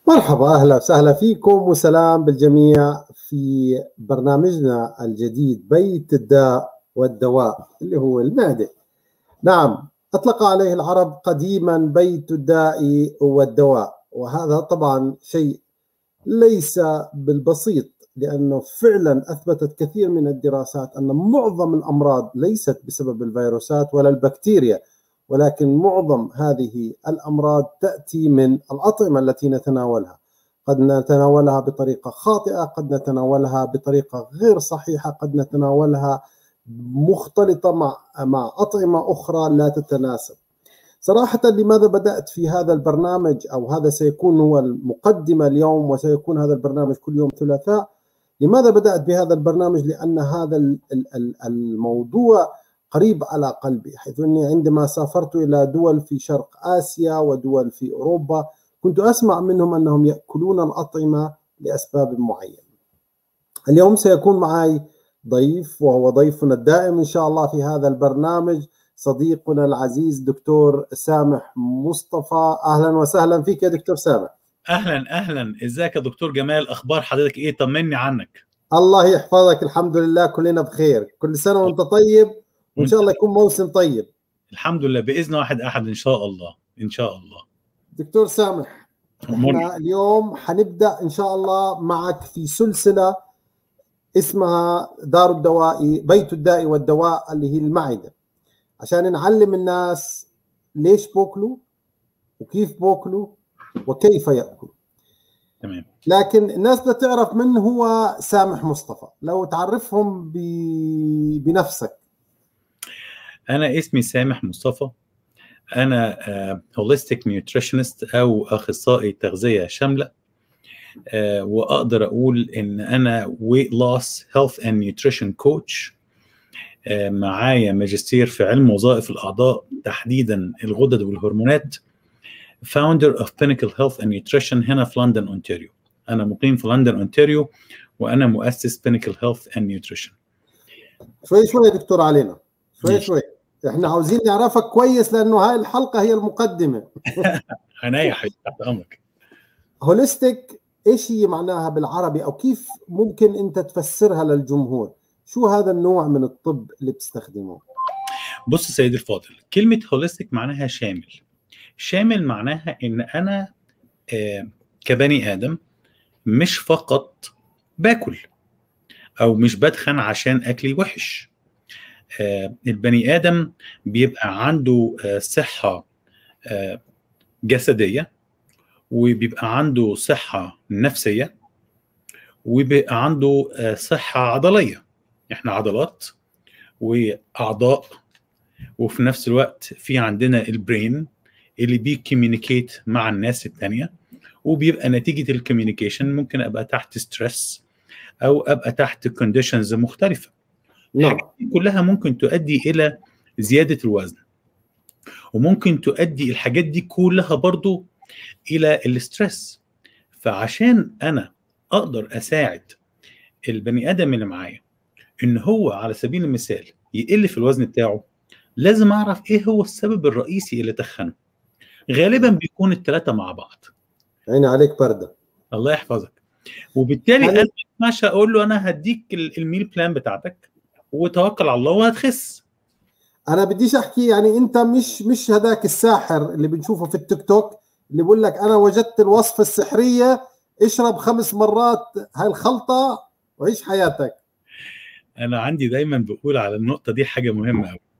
مرحبا اهلا وسهلا فيكم وسلام بالجميع في برنامجنا الجديد بيت الداء والدواء اللي هو المعده. نعم اطلق عليه العرب قديما بيت الداء والدواء وهذا طبعا شيء ليس بالبسيط لانه فعلا اثبتت كثير من الدراسات ان معظم الامراض ليست بسبب الفيروسات ولا البكتيريا ولكن معظم هذه الامراض تاتي من الاطعمه التي نتناولها قد نتناولها بطريقه خاطئه قد نتناولها بطريقه غير صحيحه قد نتناولها مختلطه مع مع اطعمه اخرى لا تتناسب صراحة لماذا بدأت في هذا البرنامج أو هذا سيكون هو المقدمة اليوم وسيكون هذا البرنامج كل يوم ثلاثاء لماذا بدأت بهذا البرنامج لأن هذا الموضوع قريب على قلبي حيث أني عندما سافرت إلى دول في شرق آسيا ودول في أوروبا كنت أسمع منهم أنهم يأكلون الأطعمة لأسباب معينة اليوم سيكون معي ضيف وهو ضيفنا الدائم إن شاء الله في هذا البرنامج صديقنا العزيز دكتور سامح مصطفى أهلا وسهلا فيك يا دكتور سامح اهلا اهلا ازيك يا دكتور جمال اخبار حضرتك ايه طمني عنك الله يحفظك الحمد لله كلنا بخير كل سنة وانت طيب وان شاء الله يكون موسم طيب الحمد لله باذن واحد احد ان شاء الله ان شاء الله دكتور سامح احنا اليوم حنبدا ان شاء الله معك في سلسله اسمها دار الدواء بيت الداء والدواء اللي هي المعده عشان نعلم الناس ليش بوكلوا وكيف بوكلوا وكيف ياكلوا تمام لكن الناس بدها تعرف من هو سامح مصطفى لو تعرفهم ب... بنفسك انا اسمي سامح مصطفى انا هوليستيك نيوتريشنست او اخصائي تغذيه شامله uh, واقدر اقول ان انا ويت لوس هيلث اند نيوتريشن كوتش معايا ماجستير في علم وظائف الاعضاء تحديدا الغدد والهرمونات فاوندر اوف بينكل هيلث اند نيوتريشن هنا في لندن اونتاريو انا مقيم في لندن اونتاريو وانا مؤسس بينكل هيلث اند نيوتريشن شوي شوي دكتور علينا شوي شوي احنا عاوزين نعرفك كويس لانه هاي الحلقه هي المقدمه عناية حبيبي تحت امرك هوليستيك ايش هي معناها بالعربي او كيف ممكن انت تفسرها للجمهور شو هذا النوع من الطب اللي بتستخدمه بص سيدي الفاضل كلمه هوليستيك معناها شامل شامل معناها ان انا آه كبني ادم مش فقط باكل او مش بدخن عشان اكلي وحش آه البني ادم بيبقى عنده آه صحه آه جسديه وبيبقى عنده صحه نفسيه وبيبقى عنده آه صحه عضليه احنا عضلات واعضاء وفي نفس الوقت في عندنا البرين اللي بيكوميونيكيت مع الناس التانية وبيبقى نتيجة الكوميونيكيشن ممكن أبقى تحت ستريس أو أبقى تحت كونديشنز مختلفة نعم كلها ممكن تؤدي إلى زيادة الوزن وممكن تؤدي الحاجات دي كلها برضو إلى الاسترس فعشان أنا أقدر أساعد البني آدم اللي معايا إن هو على سبيل المثال يقل في الوزن بتاعه لازم أعرف إيه هو السبب الرئيسي اللي تخنه غالبا بيكون الثلاثه مع بعض عيني عليك برده الله يحفظك وبالتالي يعني... انا ما اقول له انا هديك الميل بلان بتاعتك وتوكل على الله وهتخس انا بديش احكي يعني انت مش مش هذاك الساحر اللي بنشوفه في التيك توك اللي بيقول لك انا وجدت الوصفه السحريه اشرب خمس مرات هاي الخلطه وعيش حياتك انا عندي دايما بقول على النقطه دي حاجه مهمه قوي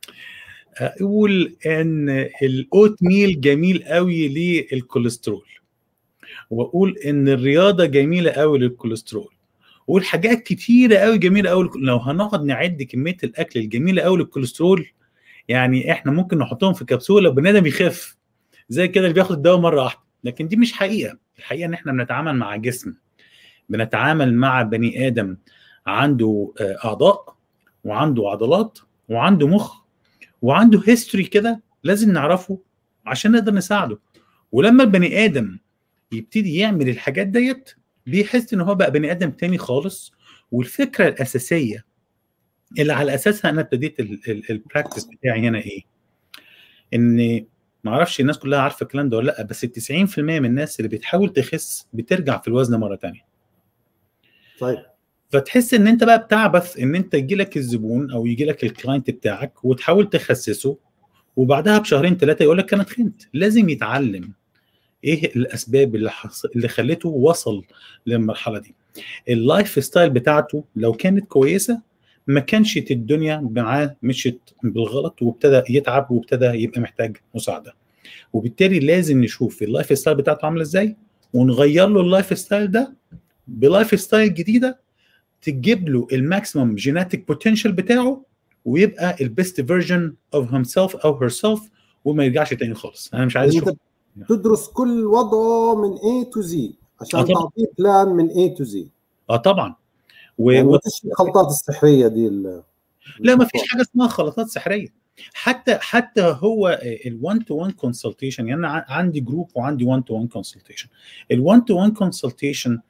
اقول ان الاوت ميل جميل قوي للكوليسترول واقول ان الرياضه جميله قوي للكوليسترول واقول حاجات كتيره قوي جميله قوي لو هنقعد نعد كميه الاكل الجميله قوي للكوليسترول يعني احنا ممكن نحطهم في كبسوله بني ادم يخف زي كده اللي بياخد الدواء مره واحده لكن دي مش حقيقه الحقيقه ان احنا بنتعامل مع جسم بنتعامل مع بني ادم عنده اعضاء وعنده عضلات وعنده مخ وعنده هيستوري كده لازم نعرفه عشان نقدر نساعده ولما البني ادم يبتدي يعمل الحاجات ديت بيحس ان هو بقى بني ادم تاني خالص والفكره الاساسيه اللي على اساسها انا ابتديت البراكتس بتاعي هنا ايه ان ما اعرفش الناس كلها عارفه الكلام ده ولا لا بس ال 90% من الناس اللي بتحاول تخس بترجع في الوزن مره ثانيه طيب فتحس ان انت بقى بتعبث ان انت يجي لك الزبون او يجي لك الكلاينت بتاعك وتحاول تخسسه وبعدها بشهرين ثلاثه يقول لك انا تخنت لازم يتعلم ايه الاسباب اللي حص... اللي خلته وصل للمرحله دي اللايف ستايل بتاعته لو كانت كويسه ما كانش الدنيا معاه مشيت بالغلط وابتدى يتعب وابتدى يبقى محتاج مساعده وبالتالي لازم نشوف اللايف ستايل بتاعته عامله ازاي ونغير له اللايف ستايل ده بلايف ستايل جديده تجيب له الماكسيمم جيناتيك بوتنشال بتاعه ويبقى البيست فيرجن اوف هيم سيلف او هير سيلف وما يرجعش تاني خالص انا مش عايز انت اشوف تدرس كل وضعه من A to Z عشان آه طبعاً. تعطيه بلان من A to Z اه طبعا و... يعني و... ما فيش الخلطات السحريه دي ال- لا ما فيش حاجه اسمها خلطات سحريه حتى حتى هو ال1 تو 1 كونسلتيشن يعني انا ع- عندي جروب وعندي 1 تو 1 كونسلتيشن ال1 تو 1 كونسلتيشن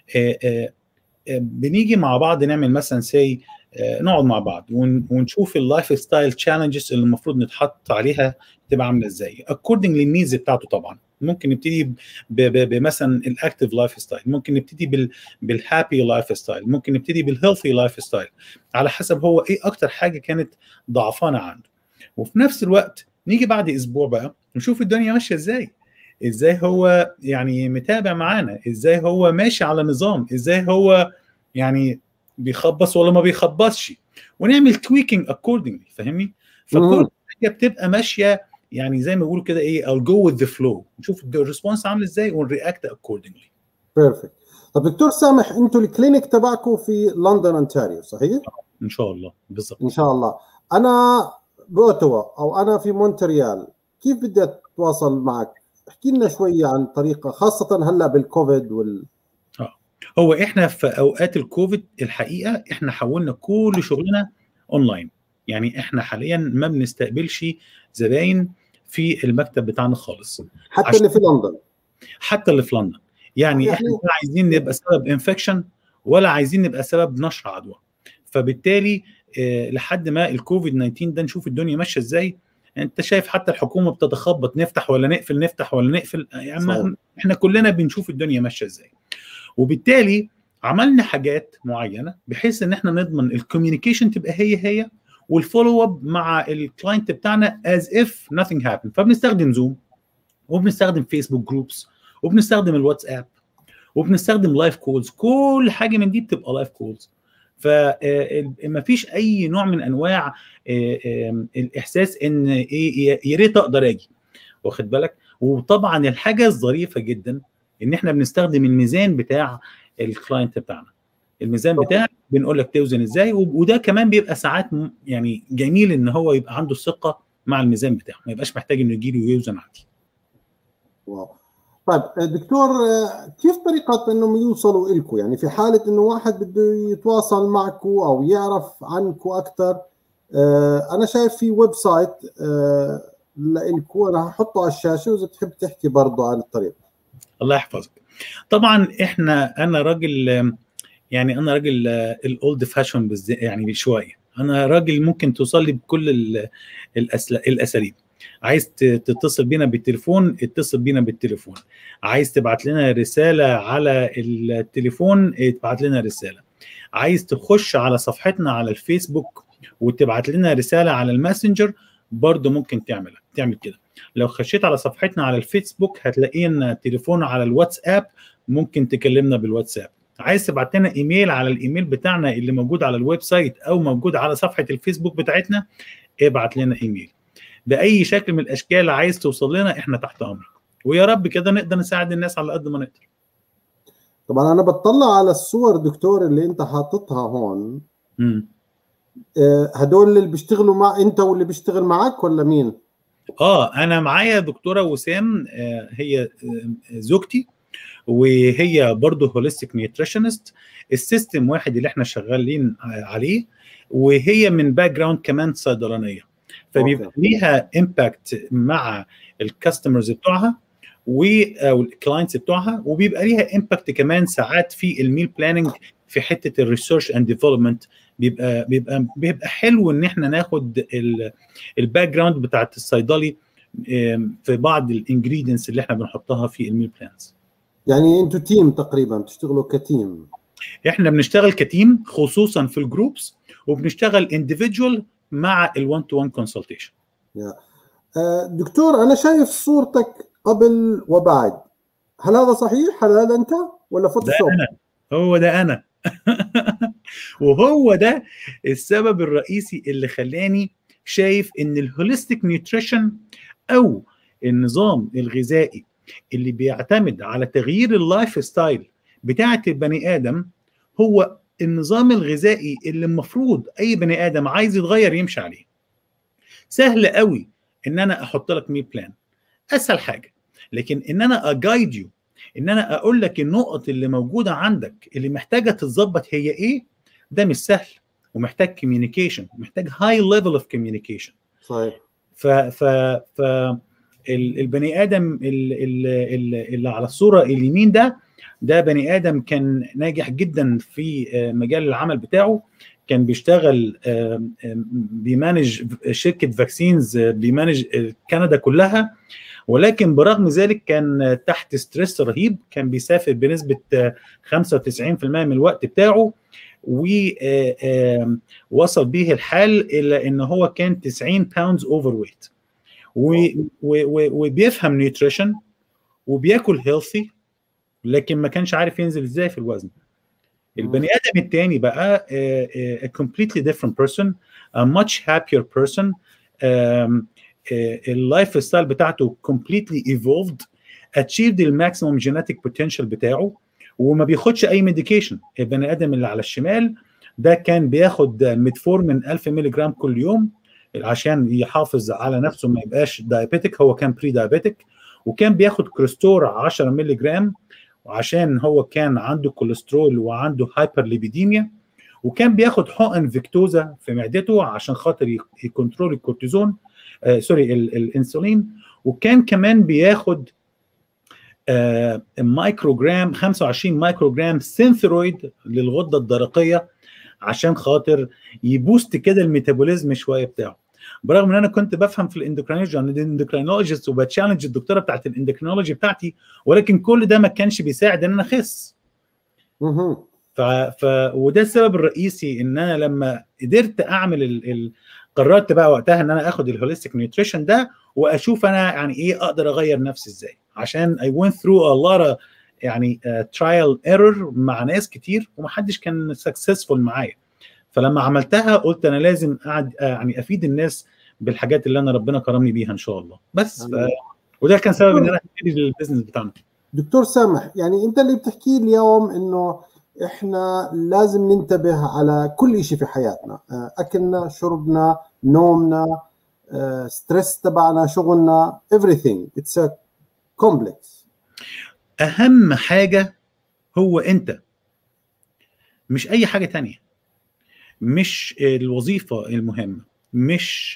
بنيجي مع بعض نعمل مثلا سي نقعد مع بعض ون- ونشوف اللايف ستايل تشالنجز اللي المفروض نتحط عليها تبقى عامله ازاي اكوردنج للنيدز بتاعته طبعا ممكن نبتدي ب- ب- بمثلا الاكتيف لايف ستايل ممكن نبتدي بال بالهابي لايف ستايل ممكن نبتدي بالهيلثي لايف ستايل على حسب هو ايه اكتر حاجه كانت ضعفانه عنده وفي نفس الوقت نيجي بعد اسبوع بقى نشوف الدنيا ماشيه ازاي ازاي هو يعني متابع معانا ازاي هو ماشي على نظام ازاي هو يعني بيخبص ولا ما بيخبصش ونعمل تويكينج اكوردنجلي فاهمني فكل مم. حاجه بتبقى ماشيه يعني زي ما بيقولوا كده ايه I'll go with the flow نشوف الريسبونس عامل ازاي ونرياكت اكوردنجلي بيرفكت طب دكتور سامح انتوا الكلينيك تبعكم في لندن اونتاريو صحيح؟ ان شاء الله بالظبط ان شاء الله انا باوتوا او انا في مونتريال كيف بدي اتواصل معك؟ احكي لنا شويه عن طريقه خاصه هلا بالكوفيد وال هو احنا في اوقات الكوفيد الحقيقه احنا حولنا كل شغلنا اونلاين يعني احنا حاليا ما بنستقبلش زباين في المكتب بتاعنا خالص حتى عشان- اللي في لندن حتى اللي في لندن يعني يعني- احنا لا عايزين نبقى سبب انفكشن ولا عايزين نبقى سبب نشر عدوى فبالتالي آه، لحد ما الكوفيد 19 ده نشوف الدنيا ماشيه ازاي انت شايف حتى الحكومه بتتخبط نفتح ولا نقفل نفتح ولا نقفل يعني ما- صحيح. احنا كلنا بنشوف الدنيا ماشيه ازاي وبالتالي عملنا حاجات معينه بحيث ان احنا نضمن الكوميونيكيشن تبقى هي هي والفولو اب مع الكلاينت بتاعنا از اف nothing happened فبنستخدم زوم وبنستخدم فيسبوك جروبس وبنستخدم الواتساب وبنستخدم لايف كولز كل حاجه من دي بتبقى لايف كولز فما فيش اي نوع من انواع آه، آه، الاحساس ان ايه يا ريت اقدر اجي واخد بالك وطبعا الحاجه الظريفه جدا ان احنا بنستخدم الميزان بتاع الكلاينت بتاعنا الميزان طبعاً. بتاعك بنقول لك توزن ازاي و- وده كمان بيبقى ساعات م- يعني جميل ان هو يبقى عنده ثقه مع الميزان بتاعه ما يبقاش محتاج انه يجي لي ويوزن عندي واو طيب دكتور آه، كيف طريقة انهم يوصلوا إلكم يعني في حالة انه واحد بده يتواصل معكم او يعرف عنكم اكثر انا شايف في ويب سايت آه، لإلكم انا هحطه على الشاشة واذا بتحب تحكي برضه عن الطريقة الله يحفظك طبعا احنا انا راجل آم، يعني انا راجل الاولد فاشون يعني شويه انا راجل ممكن توصل لي بكل ال- الأسل- الاساليب عايز ت- تتصل بينا بالتليفون اتصل بينا بالتليفون عايز تبعت لنا رساله على التليفون ابعت لنا رساله عايز تخش على صفحتنا على الفيسبوك وتبعت لنا رساله على الماسنجر برضه ممكن تعمل تعمل كده لو خشيت على صفحتنا على الفيسبوك هتلاقينا تليفون على الواتساب ممكن تكلمنا بالواتساب عايز تبعت لنا ايميل على الايميل بتاعنا اللي موجود على الويب سايت او موجود على صفحه الفيسبوك بتاعتنا ابعت لنا ايميل باي شكل من الاشكال عايز توصل لنا احنا تحت امرك ويا رب كده نقدر نساعد الناس على قد ما نقدر طبعا انا بطلع على الصور دكتور اللي انت حاططها هون مم. آه، هدول اللي بيشتغلوا مع انت واللي بيشتغل معك ولا مين؟ اه انا معايا دكتوره وسام آه، هي آه، زوجتي وهي برضه هوليستيك نيوتريشنست السيستم واحد اللي احنا شغالين عليه وهي من باك جراوند كمان صيدلانيه فبيبقى أوكي. ليها امباكت مع الكاستمرز بتوعها والكلاينتس بتوعها وبيبقى ليها امباكت كمان ساعات في الميل بلاننج في حته الريسيرش اند ديفلوبمنت بيبقى بيبقى بيبقى حلو ان احنا ناخد الباك جراوند بتاعت الصيدلي في بعض الانجريدينتس اللي احنا بنحطها في الميل بلانز يعني انتوا تيم تقريبا بتشتغلوا كتيم احنا بنشتغل كتيم خصوصا في الجروبس وبنشتغل انديفيدوال مع ال1 تو 1 كونسلتيشن دكتور انا شايف صورتك قبل وبعد هل هذا صحيح هل هذا انت ولا فوتوشوب ده انا هو ده انا وهو ده السبب الرئيسي اللي خلاني شايف ان الهوليستيك نيوتريشن او النظام الغذائي اللي بيعتمد على تغيير اللايف ستايل بتاعه البني ادم هو النظام الغذائي اللي المفروض اي بني ادم عايز يتغير يمشي عليه سهل قوي ان انا احط لك مي بلان اسهل حاجه لكن ان انا اجايد يو ان انا اقول لك النقط اللي موجوده عندك اللي محتاجه تتظبط هي ايه ده مش سهل ومحتاج كوميونيكيشن محتاج هاي ليفل اوف كوميونيكيشن صحيح ف ف ف البني ادم اللي, اللي على الصوره اليمين ده ده بني ادم كان ناجح جدا في مجال العمل بتاعه كان بيشتغل بيمانج شركه فاكسينز بيمانج كندا كلها ولكن برغم ذلك كان تحت ستريس رهيب كان بيسافر بنسبه 95% من الوقت بتاعه ووصل به الحال الى ان هو كان 90 باوندز اوفر ويت وبيفهم نيوتريشن وبياكل هيلثي لكن ما كانش عارف ينزل ازاي في الوزن البني ادم الثاني بقى a completely different person a much happier person اللايف ستايل بتاعته completely evolved achieved الماكسيموم جينيتك بوتنشال بتاعه وما بياخدش اي ميديكيشن البني ادم اللي على الشمال ده كان بياخد ميتفورمين 1000 مللي جرام كل يوم عشان يحافظ على نفسه ما يبقاش دايابيتك هو كان بري دايابيتك وكان بياخد كريستور 10 مللي جرام وعشان هو كان عنده كوليسترول وعنده هايبر ليبيديميا وكان بياخد حقن فيكتوزا في معدته عشان خاطر يكنترول الكورتيزون آه سوري الانسولين وكان كمان بياخد آه مايكروجرام 25 مايكروجرام سينثرويد للغده الدرقيه عشان خاطر يبوست كده الميتابوليزم شويه بتاعه برغم ان انا كنت بفهم في الاندوكرينولوجي انا اندوكرينولوجيست وبتشالنج الدكتوره بتاعت الاندوكرينولوجي بتاعتي ولكن كل ده ما كانش بيساعد ان انا اخس ف... ف... وده السبب الرئيسي ان انا لما قدرت اعمل ال... ال... قررت بقى وقتها ان انا اخد الهوليستيك نيوتريشن ده واشوف انا يعني ايه اقدر اغير نفسي ازاي عشان I went through a lot of يعني ترايل uh, ايرور مع ناس كتير ومحدش كان سكسسفول معايا فلما عملتها قلت انا لازم أعد يعني افيد الناس بالحاجات اللي انا ربنا كرمني بيها ان شاء الله بس ف... وده كان سبب ان انا ابتدي البيزنس بتاعنا دكتور سامح يعني انت اللي بتحكي لي اليوم انه احنا لازم ننتبه على كل شيء في حياتنا اكلنا شربنا نومنا ستريس تبعنا شغلنا everything it's a complex اهم حاجه هو انت مش اي حاجه تانية مش الوظيفه المهمه مش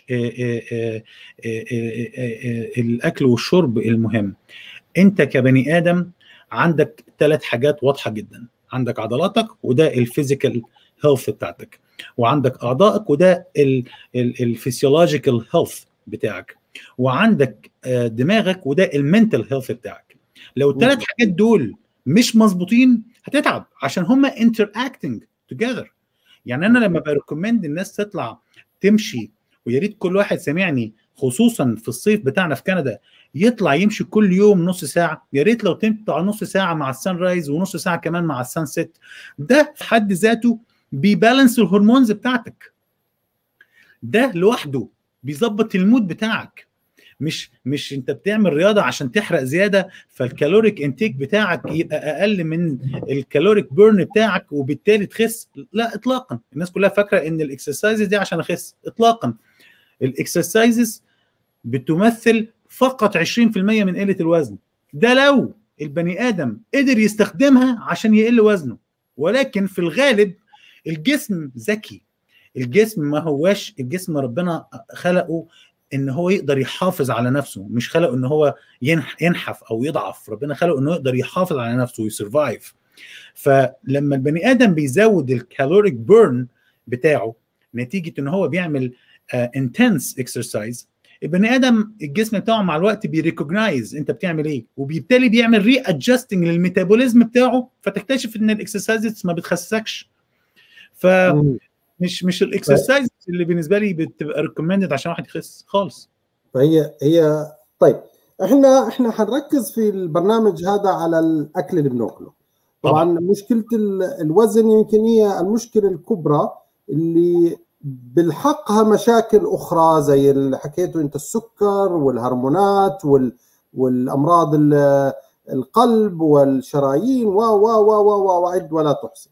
الاكل والشرب المهم انت كبني ادم عندك ثلاث حاجات واضحه جدا عندك عضلاتك وده الفيزيكال هيلث بتاعتك وعندك اعضائك وده الفسيولوجيكال هيلث بتاعك وعندك دماغك وده المنتال هيلث بتاعك لو الثلاث حاجات دول مش مظبوطين هتتعب عشان هما انتر اكتنج توجذر يعني انا لما بريكومند الناس تطلع تمشي ويا ريت كل واحد سامعني خصوصا في الصيف بتاعنا في كندا يطلع يمشي كل يوم نص ساعه يا ريت لو تطلع نص ساعه مع السان رايز ونص ساعه كمان مع السان سيت ده في حد ذاته بيبالانس الهرمونز بتاعتك ده لوحده بيظبط المود بتاعك مش مش انت بتعمل رياضه عشان تحرق زياده فالكالوريك انتيك بتاعك يبقى اقل من الكالوريك بيرن بتاعك وبالتالي تخس لا اطلاقا الناس كلها فاكره ان الاكسرسايزز دي عشان اخس اطلاقا الاكسرسايزز بتمثل فقط 20% من قله الوزن ده لو البني ادم قدر يستخدمها عشان يقل وزنه ولكن في الغالب الجسم ذكي الجسم ما هواش الجسم ربنا خلقه ان هو يقدر يحافظ على نفسه مش خلقه ان هو ينحف او يضعف ربنا خلقه انه يقدر يحافظ على نفسه ويسرفايف فلما البني ادم بيزود الكالوريك بيرن بتاعه نتيجه ان هو بيعمل انتنس uh, اكسرسايز البني ادم الجسم بتاعه مع الوقت بيريكوجنايز انت بتعمل ايه وبالتالي بيعمل ري ادجستنج للميتابوليزم بتاعه فتكتشف ان الاكسرسايزز ما بتخسسكش فمش مش الاكسرسايز اللي بالنسبه لي بتبقى ريكومندد عشان واحد يخس خالص فهي هي طيب احنا احنا حنركز في البرنامج هذا على الاكل اللي بناكله طبعا مشكله الوزن يمكن هي المشكله الكبرى اللي بلحقها مشاكل اخرى زي اللي حكيته انت السكر والهرمونات وال والامراض القلب والشرايين و و و و وعد ولا تحصى.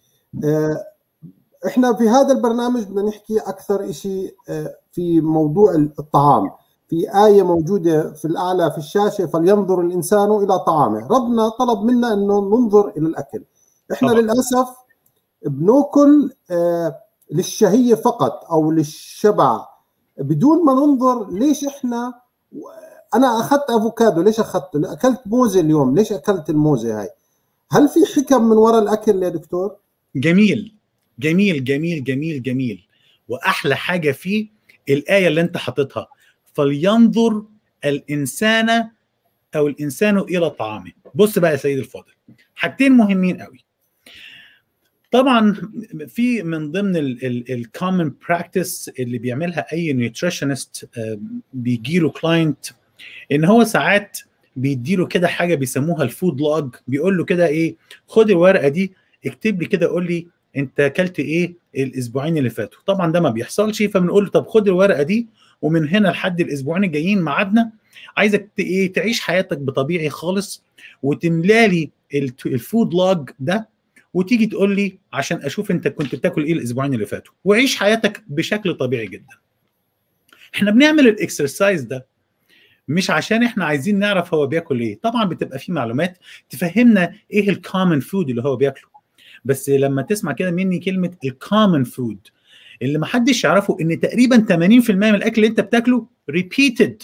احنا في هذا البرنامج بدنا نحكي اكثر شيء في موضوع الطعام. في آية موجودة في الأعلى في الشاشة فلينظر الإنسان إلى طعامه ربنا طلب منا أنه ننظر إلى الأكل إحنا طبعا. للأسف بناكل آه للشهية فقط أو للشبع بدون ما ننظر ليش إحنا أنا أخذت أفوكادو ليش أخذته أكلت موزة اليوم ليش أكلت الموزة هاي هل في حكم من وراء الأكل يا دكتور؟ جميل جميل جميل جميل جميل وأحلى حاجة فيه الآية اللي أنت حاططها فلينظر الانسان او الانسان الى طعامه بص بقى يا سيدي الفاضل حاجتين مهمين قوي طبعا في من ضمن الكومن براكتس اللي بيعملها اي نيوتريشنست بيجي له كلاينت ان هو ساعات بيديله كده حاجه بيسموها الفود لوج بيقول له كده ايه خد الورقه دي اكتب لي كده قول لي انت اكلت ايه الاسبوعين اللي فاتوا طبعا ده ما بيحصلش فبنقول له طب خد الورقه دي ومن هنا لحد الاسبوعين الجايين ميعادنا عايزك ايه تعيش حياتك بطبيعي خالص وتملالي الفود لوج ده وتيجي تقول لي عشان اشوف انت كنت بتاكل ايه الاسبوعين اللي فاتوا وعيش حياتك بشكل طبيعي جدا احنا بنعمل الاكسرسايز ده مش عشان احنا عايزين نعرف هو بياكل ايه طبعا بتبقى في معلومات تفهمنا ايه الكومن فود اللي هو بياكله بس لما تسمع كده مني كلمه الكومن فود اللي ما حدش يعرفه ان تقريبا 80% من الاكل اللي انت بتاكله ريبيتد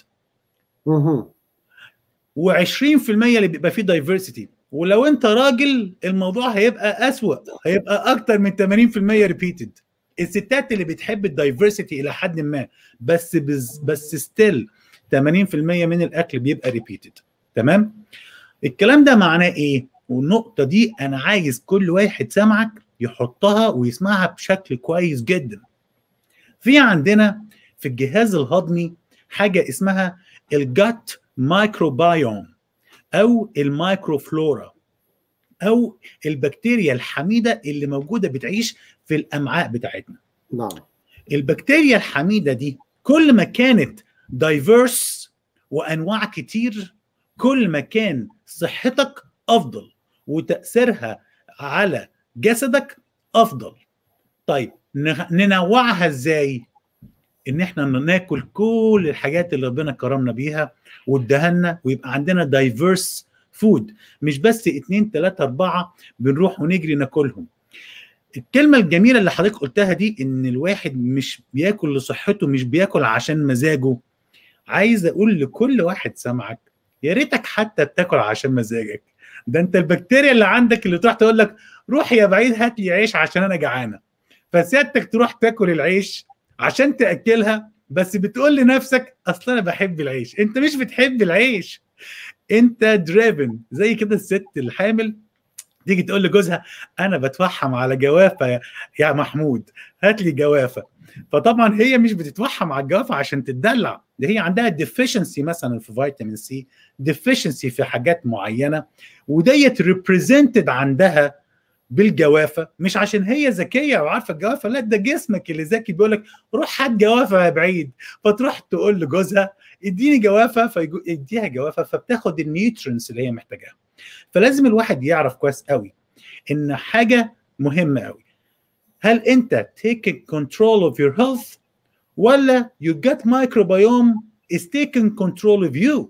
و20% اللي بيبقى فيه دايفرسيتي ولو انت راجل الموضوع هيبقى اسوأ هيبقى اكتر من 80% ريبيتد الستات اللي بتحب الدايفرسيتي الى حد ما بس بز بس ستيل 80% من الاكل بيبقى ريبيتد تمام الكلام ده معناه ايه والنقطه دي انا عايز كل واحد سامعك يحطها ويسمعها بشكل كويس جدا في عندنا في الجهاز الهضمي حاجه اسمها الجات مايكروبايوم او المايكروفلورا او البكتيريا الحميده اللي موجوده بتعيش في الامعاء بتاعتنا نعم البكتيريا الحميده دي كل ما كانت دايفيرس وانواع كتير كل ما كان صحتك افضل وتاثيرها على جسدك افضل طيب ننوعها ازاي ان احنا ناكل كل الحاجات اللي ربنا كرمنا بيها وادهنا ويبقى عندنا دايفيرس فود مش بس اتنين تلاتة اربعة بنروح ونجري ناكلهم الكلمة الجميلة اللي حضرتك قلتها دي ان الواحد مش بياكل لصحته مش بياكل عشان مزاجه عايز اقول لكل واحد سامعك يا ريتك حتى بتاكل عشان مزاجك ده انت البكتيريا اللي عندك اللي تروح تقول لك روح يا بعيد هات لي عيش عشان انا جعانه فسيادتك تروح تاكل العيش عشان تاكلها بس بتقول لنفسك اصل انا بحب العيش انت مش بتحب العيش انت دريفن زي كده الست الحامل تيجي تقول لجوزها انا بتوحم على جوافه يا محمود هات لي جوافه فطبعا هي مش بتتوحم على الجوافه عشان تتدلع ده هي عندها ديفيشنسي مثلا في فيتامين سي ديفيشنسي في حاجات معينه وديت ريبريزنتد عندها بالجوافه مش عشان هي ذكيه وعارفه الجوافه لا ده جسمك اللي ذكي بيقول لك روح هات جوافه يا بعيد فتروح تقول لجوزها اديني جوافه فيديها جوافه فبتاخد النيوترينز اللي هي محتاجاها فلازم الواحد يعرف كويس قوي ان حاجه مهمه قوي هل انت taking control of your health ولا your gut microbiome is taking control of you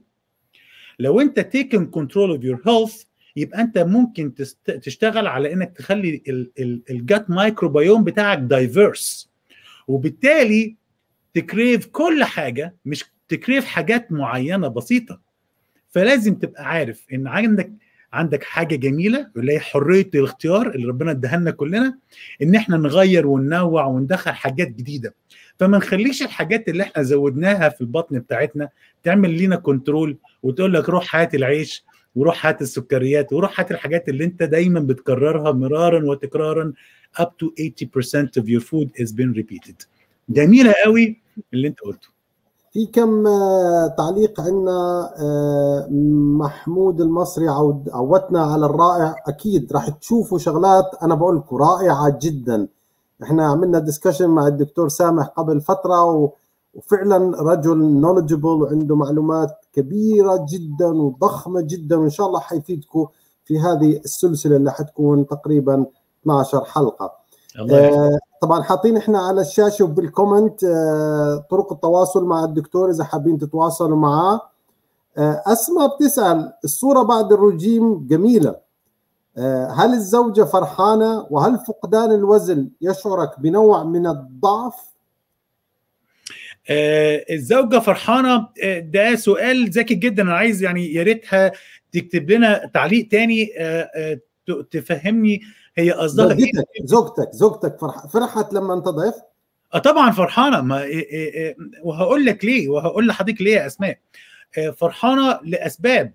لو انت taking control of your health يبقى انت ممكن تشتغل على انك تخلي الجات مايكروبيوم بتاعك دايفيرس وبالتالي تكريف كل حاجه مش تكريف حاجات معينه بسيطه فلازم تبقى عارف ان عندك عندك حاجه جميله اللي هي حريه الاختيار اللي ربنا اداها لنا كلنا ان احنا نغير وننوع وندخل حاجات جديده فما نخليش الحاجات اللي احنا زودناها في البطن بتاعتنا تعمل لينا كنترول وتقول لك روح هات العيش وروح هات السكريات وروح هات الحاجات اللي انت دايما بتكررها مرارا وتكرارا up to 80% of your food is been repeated جميله قوي اللي انت قلته في كم تعليق عندنا محمود المصري عود عودنا على الرائع اكيد راح تشوفوا شغلات انا بقول لكم رائعه جدا احنا عملنا ديسكشن مع الدكتور سامح قبل فتره وفعلا رجل نولجبل وعنده معلومات كبيره جدا وضخمه جدا وان شاء الله حيفيدكم في هذه السلسله اللي حتكون تقريبا 12 حلقه آه طبعا حاطين احنا على الشاشه وبالكومنت آه طرق التواصل مع الدكتور اذا حابين تتواصلوا معاه آه اسماء بتسال الصوره بعد الرجيم جميله آه هل الزوجه فرحانه وهل فقدان الوزن يشعرك بنوع من الضعف آه الزوجه فرحانه آه ده سؤال ذكي جدا انا عايز يعني يا ريتها تكتب لنا تعليق تاني آه تفهمني هي قصدها زوجتك زوجتك زوجتك فرح فرحت لما انت ضيف اه طبعا فرحانه ما إيه إيه وهقول لك ليه وهقول لحضرتك ليه يا اسماء فرحانه لاسباب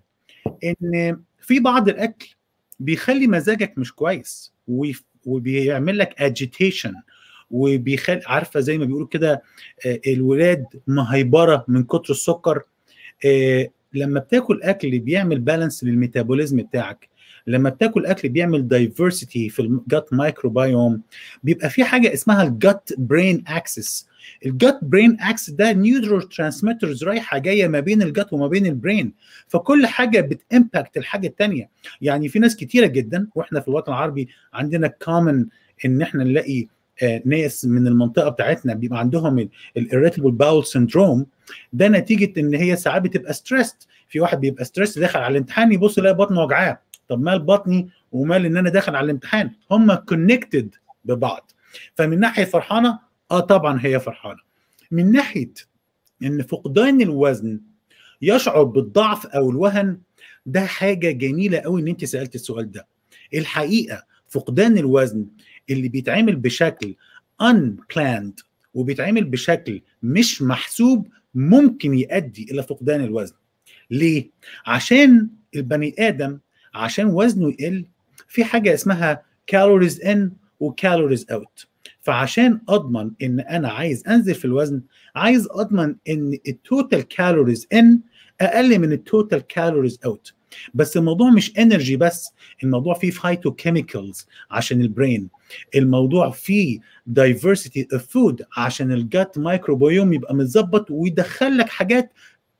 ان في بعض الاكل بيخلي مزاجك مش كويس وبيعمل لك اجيتيشن وبيخلي عارفه زي ما بيقولوا كده الولاد مهيبره من كتر السكر لما بتاكل اكل بيعمل بالانس للميتابوليزم بتاعك لما بتاكل اكل بيعمل دايفرسيتي في الجت مايكروبايوم بيبقى في حاجه اسمها الجت برين اكسس الجت برين اكسس ده نيورو ترانسميترز رايحه جايه ما بين الجت وما بين البرين فكل حاجه بتامباكت الحاجه الثانيه يعني في ناس كتيره جدا واحنا في الوطن العربي عندنا كومن ان احنا نلاقي ناس من المنطقه بتاعتنا بيبقى عندهم الاريتابل باول سندروم ده نتيجه ان هي ساعات بتبقى ستريسد في واحد بيبقى ستريس داخل على الامتحان يبص يلاقي بطنه وجعاه طب مال بطني ومال ان انا داخل على الامتحان هم كونكتد ببعض فمن ناحيه فرحانه اه طبعا هي فرحانه من ناحيه ان فقدان الوزن يشعر بالضعف او الوهن ده حاجه جميله قوي ان انت سالت السؤال ده الحقيقه فقدان الوزن اللي بيتعمل بشكل unplanned وبيتعمل بشكل مش محسوب ممكن يؤدي الى فقدان الوزن ليه عشان البني ادم عشان وزنه يقل في حاجه اسمها كالوريز ان وكالوريز اوت فعشان اضمن ان انا عايز انزل في الوزن عايز اضمن ان التوتال كالوريز ان اقل من التوتال كالوريز اوت بس الموضوع مش انرجي بس الموضوع فيه فايتو كيميكالز عشان البرين الموضوع فيه دايفرسيتي اوف فود عشان الجات مايكروبيوم يبقى متظبط ويدخل لك حاجات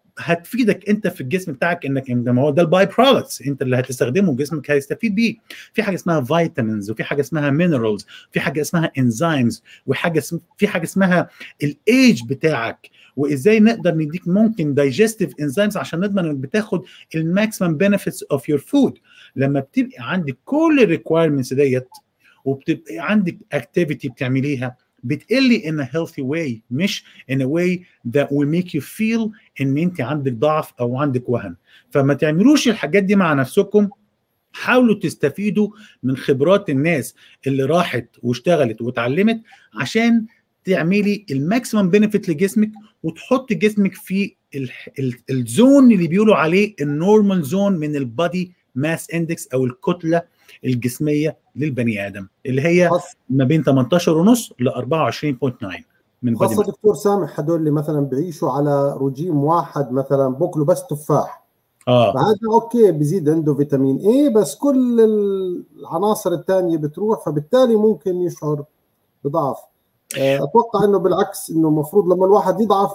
هتفيدك انت في الجسم بتاعك انك ما هو ده الباي برودكتس انت اللي هتستخدمه جسمك هيستفيد بيه في حاجه اسمها فيتامينز وفي حاجه اسمها مينرالز في حاجه اسمها انزيمز وحاجه اسم في حاجه اسمها الايج بتاعك وازاي نقدر نديك ممكن دايجستيف انزيمز عشان نضمن انك بتاخد الماكسيمم بنفيتس اوف يور فود لما بتبقى عندك كل الريكوايرمنتس ديت وبتبقى عندك اكتيفيتي بتعمليها بتقلي in a healthy way مش in a way that will make you feel ان انت عندك ضعف او عندك وهن فما تعملوش الحاجات دي مع نفسكم حاولوا تستفيدوا من خبرات الناس اللي راحت واشتغلت واتعلمت عشان تعملي الماكسيمم بنفيت لجسمك وتحط جسمك في الزون اللي بيقولوا عليه النورمال زون من البادي ماس اندكس او الكتله الجسميه للبني ادم اللي هي خص. ما بين 18 ونص ل 24.9 من خاصة دكتور سامح هدول اللي مثلا بيعيشوا على رجيم واحد مثلا بوكلوا بس تفاح اه فهذا اوكي بيزيد عنده فيتامين اي بس كل العناصر الثانيه بتروح فبالتالي ممكن يشعر بضعف اتوقع انه بالعكس انه المفروض لما الواحد يضعف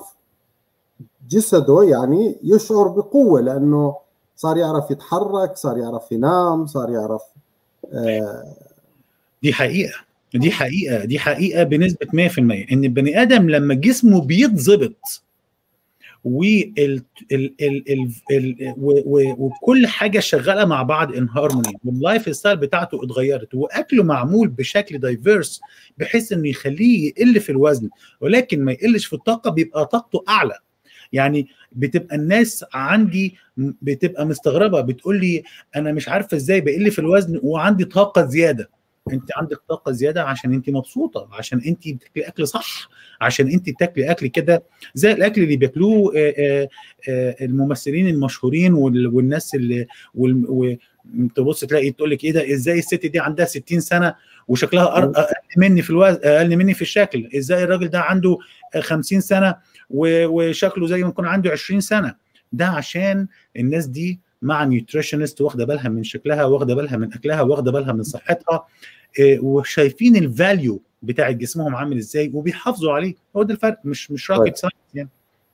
جسده يعني يشعر بقوه لانه صار يعرف يتحرك صار يعرف ينام صار يعرف آه دي حقيقه دي حقيقه دي حقيقه بنسبه 100% ان البني ادم لما جسمه بيتظبط وال ال ال ال ال وكل حاجه شغاله مع بعض ان هارموني واللايف ستايل بتاعته اتغيرت واكله معمول بشكل دايفيرس بحيث انه يخليه يقل في الوزن ولكن ما يقلش في الطاقه بيبقى طاقته اعلى يعني بتبقى الناس عندي بتبقى مستغربه بتقول لي انا مش عارفه ازاي بقل في الوزن وعندي طاقه زياده انت عندك طاقه زياده عشان انت مبسوطه عشان انت بتاكلي اكل صح عشان انت بتاكلي اكل كده زي الاكل اللي بياكلوه الممثلين المشهورين والناس اللي تبص تلاقي تقول لك ايه ده ازاي الست دي عندها 60 سنه وشكلها اقل مني في الوزن اقل مني في الشكل ازاي الراجل ده عنده 50 سنه وشكله زي ما يكون عنده 20 سنه ده عشان الناس دي مع نيوتريشنست واخده بالها من شكلها واخده بالها من اكلها واخده بالها من صحتها وشايفين الفاليو بتاع جسمهم عامل ازاي وبيحافظوا عليه هو ده الفرق مش مش راكت ساينس يعني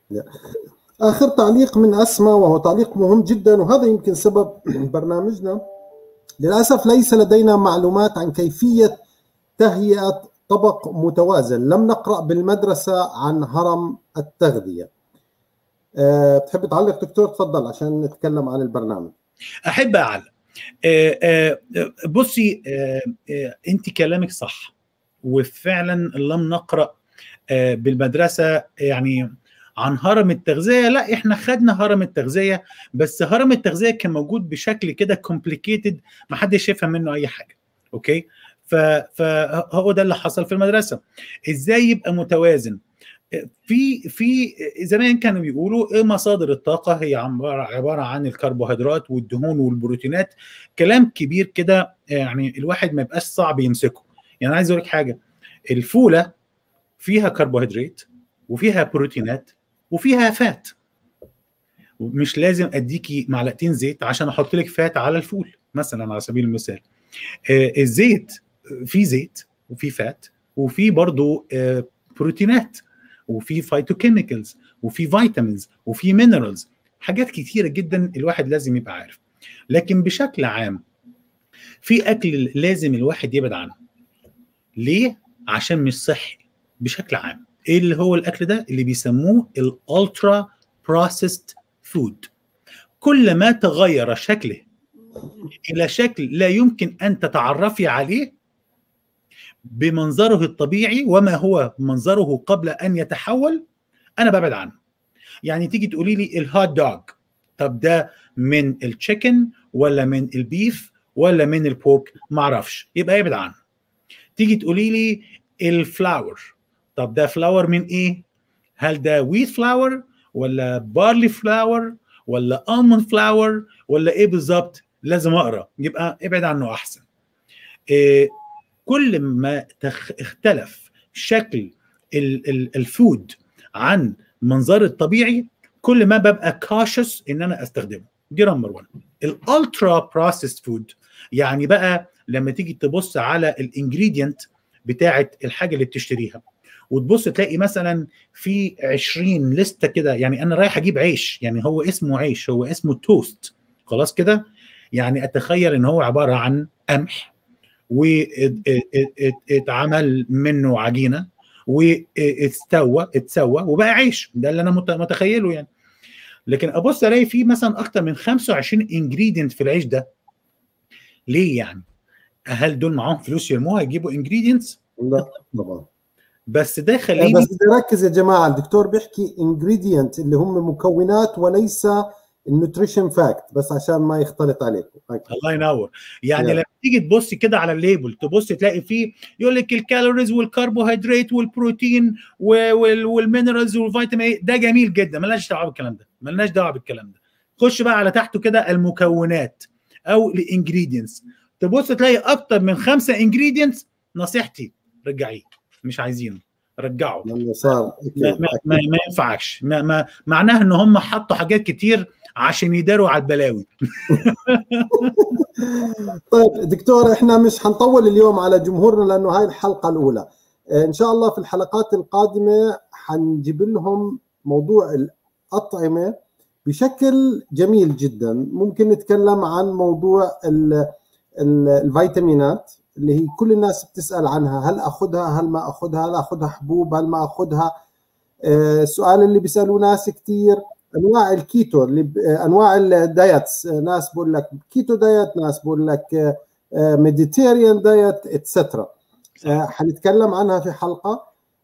اخر تعليق من اسماء وهو تعليق مهم جدا وهذا يمكن سبب برنامجنا للاسف ليس لدينا معلومات عن كيفيه تهيئه طبق متوازن لم نقرا بالمدرسه عن هرم التغذيه أه بتحب تعلق دكتور تفضل عشان نتكلم عن البرنامج احب اعلق أه أه بصي انت كلامك صح وفعلا لم نقرا بالمدرسه يعني عن هرم التغذيه لا احنا خدنا هرم التغذيه بس هرم التغذيه كان موجود بشكل كده كومبليكيتد ما حدش يفهم منه اي حاجه اوكي فهو ده اللي حصل في المدرسه ازاي يبقى متوازن في في زمان كانوا بيقولوا مصادر الطاقه هي عباره عن الكربوهيدرات والدهون والبروتينات كلام كبير كده يعني الواحد ما يبقاش صعب يمسكه يعني عايز اقول لك حاجه الفوله فيها كربوهيدرات وفيها بروتينات وفيها فات مش لازم اديكي معلقتين زيت عشان احط لك فات على الفول مثلا على سبيل المثال آه الزيت في زيت وفي فات وفي برضو آه بروتينات وفي فايتوكيميكالز وفي فيتامينز وفي مينرالز حاجات كتيره جدا الواحد لازم يبقى عارف لكن بشكل عام في اكل لازم الواحد يبعد عنه ليه عشان مش صحي بشكل عام ايه اللي هو الاكل ده اللي بيسموه الالترا بروسيسد فود كل ما تغير شكله الى شكل لا يمكن ان تتعرفي عليه بمنظره الطبيعي وما هو منظره قبل ان يتحول انا ببعد عنه يعني تيجي تقولي لي الهوت دوج طب ده من التشيكن ولا من البيف ولا من البورك معرفش يبقى ابعد عنه تيجي تقولي لي الفلاور طب ده فلاور من ايه هل ده ويت فلاور ولا بارلي فلاور ولا almond فلاور ولا ايه بالظبط لازم اقرا يبقى ابعد عنه احسن إيه كل ما تخ... اختلف شكل ال... ال... الفود عن منظر الطبيعي كل ما ببقى كاشس ان انا استخدمه دي نمبر 1 الالترا بروسيسد فود يعني بقى لما تيجي تبص على الانجريدينت بتاعه الحاجه اللي بتشتريها وتبص تلاقي مثلا في 20 لسته كده يعني انا رايح اجيب عيش يعني هو اسمه عيش هو اسمه توست خلاص كده يعني اتخيل ان هو عباره عن قمح واتعمل منه عجينه واستوى اتسوى وبقى عيش ده اللي انا متخيله يعني لكن ابص الاقي فيه مثلا اكتر من 25 انجريدينت في العيش ده ليه يعني هل دول معاهم فلوس يرموها يجيبوا انجريدينتس لا طبعا بس ده خليني بس بدي ركز يا جماعه الدكتور بيحكي انجريدينت اللي هم مكونات وليس النوتريشن فاكت بس عشان ما يختلط عليكم الله ينور يعني yeah. لما تيجي تبص كده على الليبل تبص تلاقي فيه يقول لك الكالوريز والكربوهيدرات والبروتين والمينرالز والفيتامين ده جميل جدا ملناش دعوه بالكلام ده ملناش دعوه بالكلام ده خش بقى على تحته كده المكونات او الانجريدينتس تبص تلاقي اكتر من خمسه انجريدينتس نصيحتي رجعيه مش عايزينه رجعه لما صار ما, ما, ما, ما ينفعش ما, ما معناها ان هم حطوا حاجات كتير عشان يداروا على البلاوي طيب دكتور احنا مش هنطول اليوم على جمهورنا لانه هاي الحلقه الاولى ان شاء الله في الحلقات القادمه حنجيب لهم موضوع الاطعمه بشكل جميل جدا ممكن نتكلم عن موضوع ال ال الفيتامينات اللي هي كل الناس بتسال عنها هل اخذها هل ما اخذها هل اخذها حبوب هل ما اخذها السؤال اللي بيسالوه ناس كثير انواع الكيتو اللي انواع الدايتس ناس بقول لك كيتو دايت ناس بقول لك ميديتيريان دايت اتسترا حنتكلم عنها في حلقه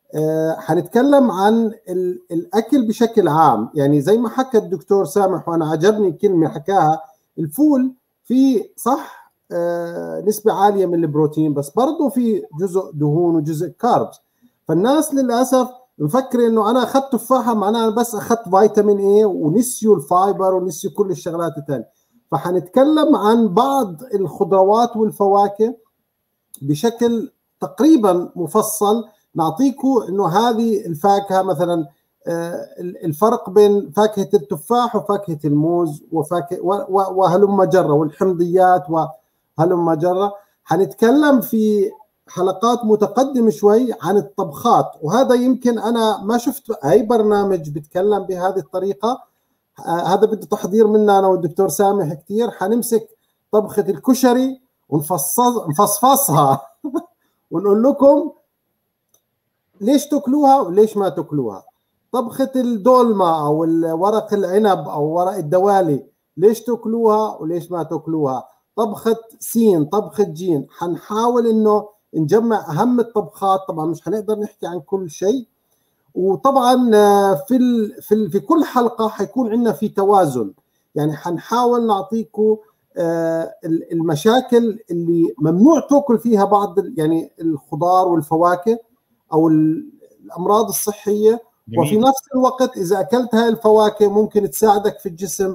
حنتكلم عن الاكل بشكل عام يعني زي ما حكى الدكتور سامح وانا عجبني كلمه حكاها الفول فيه صح نسبه عاليه من البروتين بس برضه في جزء دهون وجزء كاربس فالناس للاسف مفكر انه انا اخذت تفاحه معناها انا بس اخذت فيتامين اي ونسيوا الفايبر ونسيوا كل الشغلات الثانيه فحنتكلم عن بعض الخضروات والفواكه بشكل تقريبا مفصل نعطيكم انه هذه الفاكهه مثلا الفرق بين فاكهه التفاح وفاكهه الموز وفاكهه وهلم جره والحمضيات وهلم جره حنتكلم في حلقات متقدمه شوي عن الطبخات وهذا يمكن انا ما شفت اي برنامج بيتكلم بهذه الطريقه هذا بده تحضير منا انا والدكتور سامح كثير حنمسك طبخه الكشري ونفصفصها ونقول لكم ليش تاكلوها وليش ما تاكلوها طبخه الدولمه او ورق العنب او ورق الدوالي ليش تاكلوها وليش ما تاكلوها طبخه سين طبخه جيم حنحاول انه نجمع اهم الطبخات طبعا مش حنقدر نحكي عن كل شيء وطبعا في ال في ال في كل حلقه حيكون عندنا في توازن يعني حنحاول نعطيكم المشاكل اللي ممنوع تاكل فيها بعض يعني الخضار والفواكه او الامراض الصحيه جميل. وفي نفس الوقت اذا اكلت هاي الفواكه ممكن تساعدك في الجسم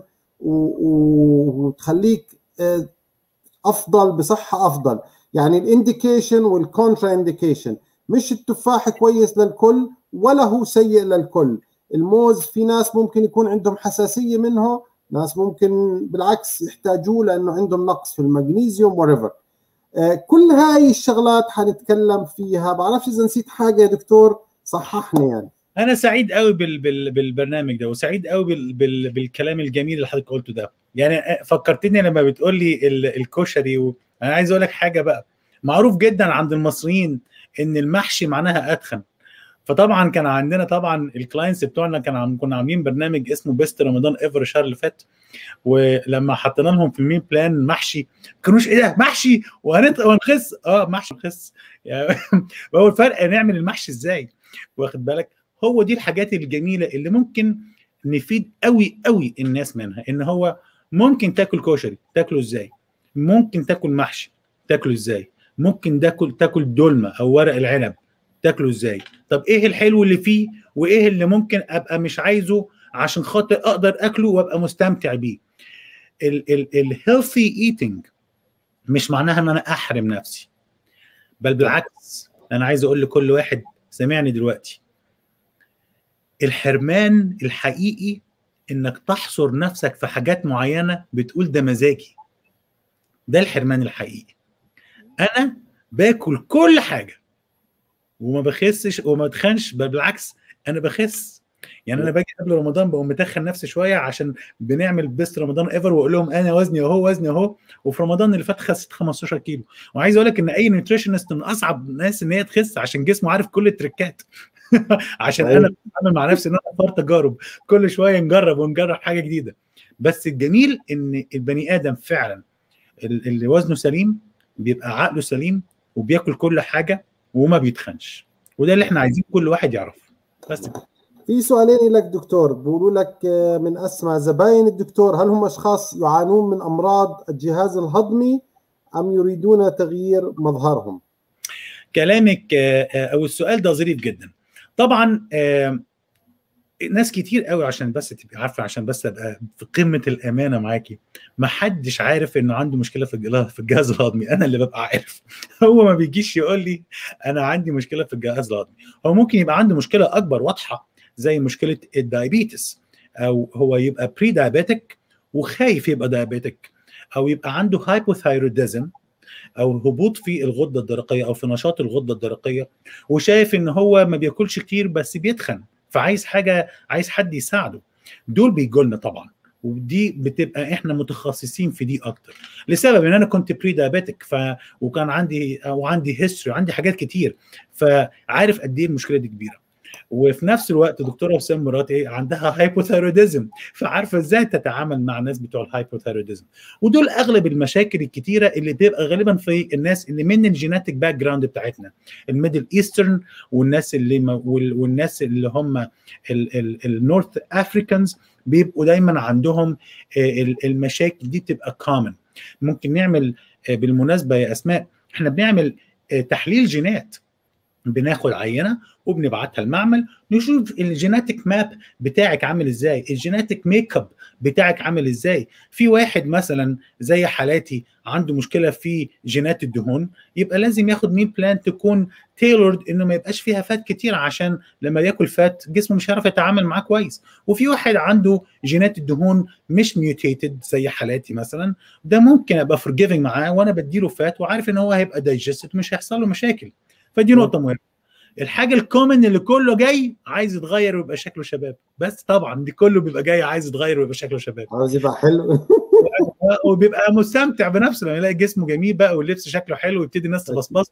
وتخليك افضل بصحه افضل يعني الانديكيشن والكونترا انديكيشن مش التفاح كويس للكل ولا هو سيء للكل الموز في ناس ممكن يكون عندهم حساسيه منه ناس ممكن بالعكس يحتاجوه لانه عندهم نقص في المغنيسيوم وريفر آه كل هاي الشغلات حنتكلم فيها بعرفش اذا نسيت حاجه يا دكتور صححني يعني انا سعيد قوي بال بال بالبرنامج ده وسعيد قوي بال بال بالكلام الجميل اللي حضرتك قلته ده يعني فكرتني لما بتقول لي الكشري و... انا عايز اقول لك حاجه بقى معروف جدا عند المصريين ان المحشي معناها اتخن فطبعا كان عندنا طبعا الكلاينتس بتوعنا كان عم كنا عاملين برنامج اسمه بيست رمضان ايفر الشهر اللي فات ولما حطينا لهم في المين بلان محشي ما كانوش ايه ده محشي وهنخس اه محشي نخس يعني هو الفرق نعمل المحشي ازاي واخد بالك هو دي الحاجات الجميله اللي ممكن نفيد قوي قوي الناس منها ان هو ممكن تاكل كشري تاكله ازاي ممكن تاكل محشي تاكله ازاي ممكن تاكل تاكل دولمه او ورق العنب تاكله ازاي طب ايه الحلو اللي فيه وايه اللي ممكن ابقى مش عايزه عشان خاطر اقدر اكله وابقى مستمتع بيه الهيلثي ايتنج مش معناها ان انا احرم نفسي بل بالعكس انا عايز اقول لكل واحد سامعني دلوقتي الحرمان الحقيقي انك تحصر نفسك في حاجات معينه بتقول ده مزاجي ده الحرمان الحقيقي انا باكل كل حاجه وما بخسش وما اتخنش بل بالعكس انا بخس يعني انا باجي قبل رمضان بقوم متخن نفسي شويه عشان بنعمل بيست رمضان ايفر واقول لهم انا وزني اهو وزني اهو وفي رمضان اللي فات خسيت 15 كيلو وعايز اقول لك ان اي نيوتريشنست من اصعب الناس ان هي تخس عشان جسمه عارف كل التريكات عشان انا بعمل مع نفسي ان انا اختار تجارب كل شويه نجرب ونجرب حاجه جديده بس الجميل ان البني ادم فعلا اللي وزنه سليم بيبقى عقله سليم وبياكل كل حاجه وما بيتخنش وده اللي احنا عايزين كل واحد يعرفه بس كده في سؤالين لك دكتور بيقولوا لك من اسماء زباين الدكتور هل هم اشخاص يعانون من امراض الجهاز الهضمي ام يريدون تغيير مظهرهم؟ كلامك او السؤال ده ظريف جدا طبعا ناس كتير قوي عشان بس تبقي عارفه عشان بس ابقى في قمه الامانه معاكي ما حدش عارف انه عنده مشكله في في الجهاز الهضمي انا اللي ببقى عارف هو ما بيجيش يقول لي انا عندي مشكله في الجهاز الهضمي هو ممكن يبقى عنده مشكله اكبر واضحه زي مشكله الدايابيتس او هو يبقى بري دايابيتك وخايف يبقى دايابيتك او يبقى عنده هايبوثايروديزم او هبوط في الغده الدرقيه او في نشاط الغده الدرقيه وشايف ان هو ما بياكلش كتير بس بيتخن فعايز حاجه عايز حد يساعده دول بيجوا لنا طبعا ودي بتبقى احنا متخصصين في دي اكتر لسبب ان انا كنت بري دايابيتك ف وكان عندي وعندي هيستوري وعندي حاجات كتير فعارف قد ايه المشكله دي كبيره وفي نفس الوقت دكتوره وسام مراتي عندها هايبوثايروديزم فعارفه ازاي تتعامل مع الناس بتوع الهايبوثايروديزم ودول اغلب المشاكل الكتيره اللي بتبقى غالبا في الناس اللي من الجيناتيك باك جراوند بتاعتنا الميدل ايسترن والناس اللي ما والناس اللي هم النورث افريكانز بيبقوا دايما عندهم المشاكل دي بتبقى كومن ممكن نعمل بالمناسبه يا اسماء احنا بنعمل تحليل جينات بناخد عينه وبنبعتها المعمل نشوف الجيناتيك ماب بتاعك عامل ازاي الجيناتيك ميك اب بتاعك عامل ازاي في واحد مثلا زي حالاتي عنده مشكله في جينات الدهون يبقى لازم ياخد مين بلان تكون تailored انه ما يبقاش فيها فات كتير عشان لما ياكل فات جسمه مش هيعرف يتعامل معاه كويس وفي واحد عنده جينات الدهون مش ميوتيتد زي حالاتي مثلا ده ممكن ابقى forgiving معاه وانا بديله فات وعارف ان هو هيبقى دايجستد مش هيحصل له مشاكل فدي نقطه مهمه الحاجه الكومن اللي كله جاي عايز يتغير ويبقى شكله شباب بس طبعا دي كله بيبقى جاي عايز يتغير ويبقى شكله شباب عاوز يبقى حلو وبيبقى مستمتع بنفسه لما يلاقي جسمه جميل بقى واللبس شكله حلو ويبتدي الناس تبصبص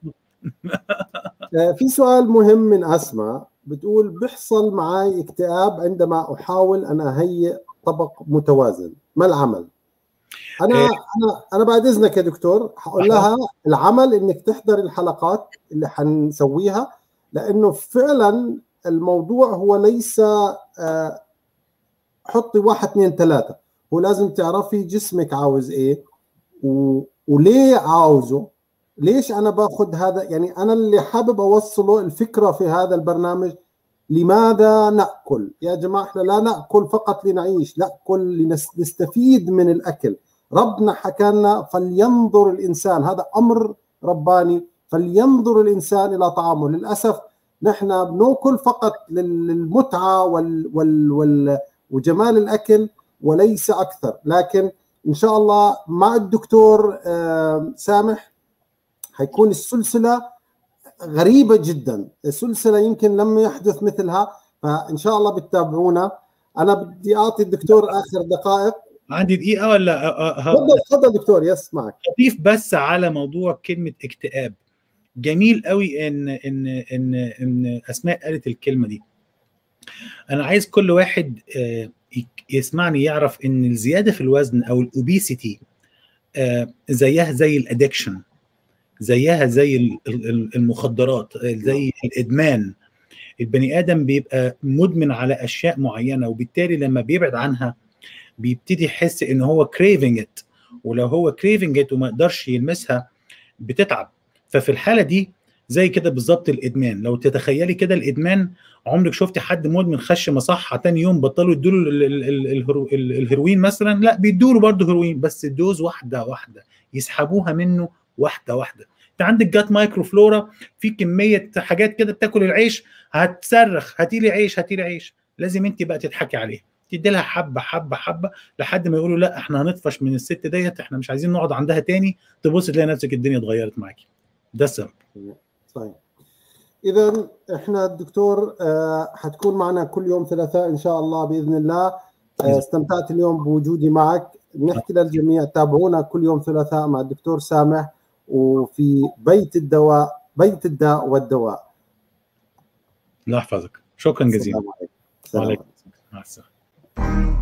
له في سؤال مهم من اسماء بتقول بيحصل معي اكتئاب عندما احاول ان اهيئ طبق متوازن ما العمل؟ انا إيه. انا انا بعد اذنك يا دكتور حقول لها العمل انك تحضر الحلقات اللي حنسويها لانه فعلا الموضوع هو ليس آه حطي واحد اثنين ثلاثه هو لازم تعرفي جسمك عاوز ايه و... وليه عاوزه ليش انا باخذ هذا يعني انا اللي حابب اوصله الفكره في هذا البرنامج لماذا ناكل يا جماعه احنا لا ناكل فقط لنعيش ناكل لنستفيد من الاكل ربنا حكى لنا فلينظر الانسان هذا امر رباني فلينظر الانسان الى طعامه للاسف نحن بناكل فقط للمتعه وال وال وال وجمال الاكل وليس اكثر لكن ان شاء الله مع الدكتور سامح حيكون السلسله غريبه جدا السلسله يمكن لم يحدث مثلها فان شاء الله بتتابعونا انا بدي اعطي الدكتور اخر دقائق عندي دقيقه ولا تفضل تفضل دكتور يس معك اضيف بس على موضوع كلمه اكتئاب جميل قوي ان ان ان ان اسماء قالت الكلمه دي انا عايز كل واحد يسمعني يعرف ان الزياده في الوزن او الاوبيسيتي زيها زي الادكشن زيها زي المخدرات زي الادمان البني ادم بيبقى مدمن على اشياء معينه وبالتالي لما بيبعد عنها بيبتدي يحس ان هو كريفنج ات ولو هو كريفنج ات وما يقدرش يلمسها بتتعب ففي الحاله دي زي كده بالظبط الادمان لو تتخيلي كده الادمان عمرك شفتي حد مدمن خش مصحه تاني يوم بطلوا يدوا له الهيروين مثلا لا بيدوا له برضه هيروين بس الدوز واحده واحده يسحبوها منه واحده واحده انت عندك جات مايكرو فلورا في كميه حاجات كده بتاكل العيش هتصرخ هاتي لي عيش هاتي لي عيش لازم انت بقى تضحكي عليها تدي لها حبه حبه حبه لحد ما يقولوا لا احنا هنطفش من الست ديت احنا مش عايزين نقعد عندها تاني تبص تلاقي نفسك الدنيا اتغيرت معاكي ده السبب طيب اذا احنا الدكتور آه حتكون معنا كل يوم ثلاثاء ان شاء الله باذن الله آه استمتعت اليوم بوجودي معك نحكي للجميع تابعونا كل يوم ثلاثاء مع الدكتور سامح وفي بيت الدواء بيت الداء والدواء الله يحفظك شكرا جزيلا السلام عليكم مع السلامه